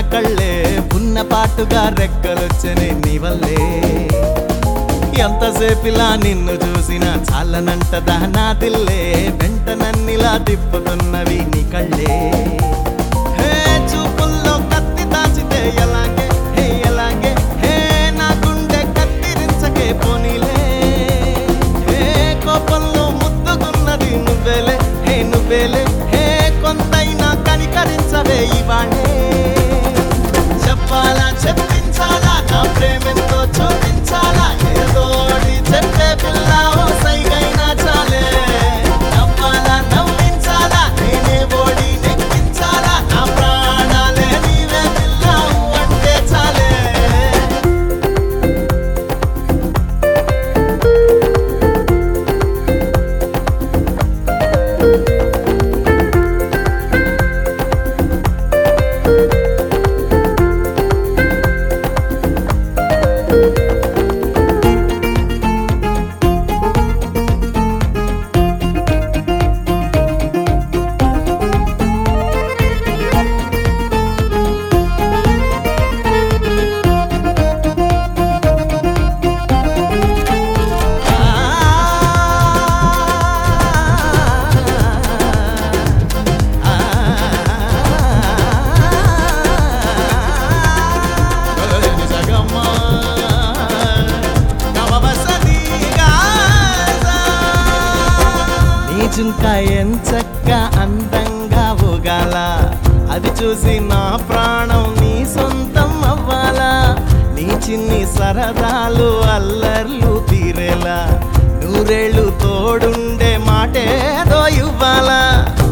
కళ్ళే ఉన్న పాటుగా రెక్కలొచ్చనే నీ వల్లే ఎంతసేపిలా నిన్ను చూసినా చాలనంటదా నా దిల్లే వెంట నన్నిలా తిప్పుతున్నవి నీ కళ్ళే హే చూపుల్లో కత్తి దాచితే ఎలాగే హే ఎలాగే హే నా గుండె కత్తిరించకే పోనీలే హే కోపంలో ముద్దుకున్నది నువ్వేలే హే నువ్వేలే హే కొంతైనా కనికరించవే ఇవాళే చెప్పాలా చెప్పించాలా నా ప్రేమెంతో చూపించాలా ఏదోడి చెప్పే పిల్ల ఓ సైగైనా చాలే నవ్వాలా నవ్వించాలా నేనే ఓడి నెక్కించాలా నా ప్రాణాలే నీవే పిల్ల అంటే చాలే చుంకా ఎంచక్క అందంగా ఊగాల అది చూసి నా ప్రాణం నీ సొంతం అవ్వాలా నీ చిన్ని సరదాలు అల్లర్లు తీరేలా నూరేళ్ళు తోడుండే మాటేదో ఇవ్వాలా